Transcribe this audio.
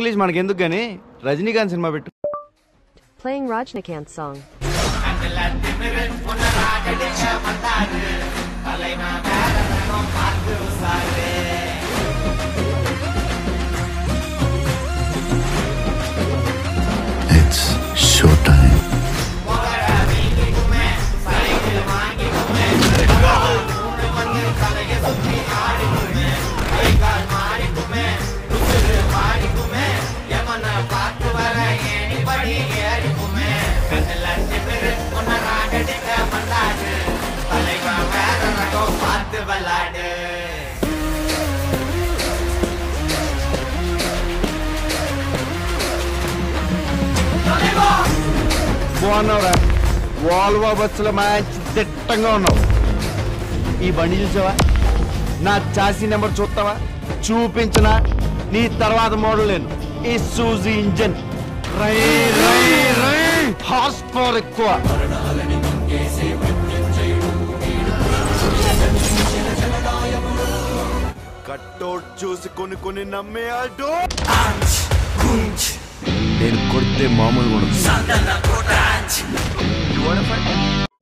English మనకెందుకు గానీ Rajinikanth cinema పెట్టు Playing Rajnikant song. It's showtime. బాగున్నావురా వాల్వా బస్సులో మంచి దిట్టంగా ఉన్నావు ఈ బండి చూసావా నా చాసీ నెంబర్ చూస్తావా చూపించనా నీ తర్వాత మోడల్ నేను ఈ సూజీ ఇంజన్ రై రై రై హార్స్ పవర్ ఎక్కువ కట్టౌట్ చూసి కొన్ని కొన్ని నమ్మే అడ్డు నేను కొడితే మామూలు కూడా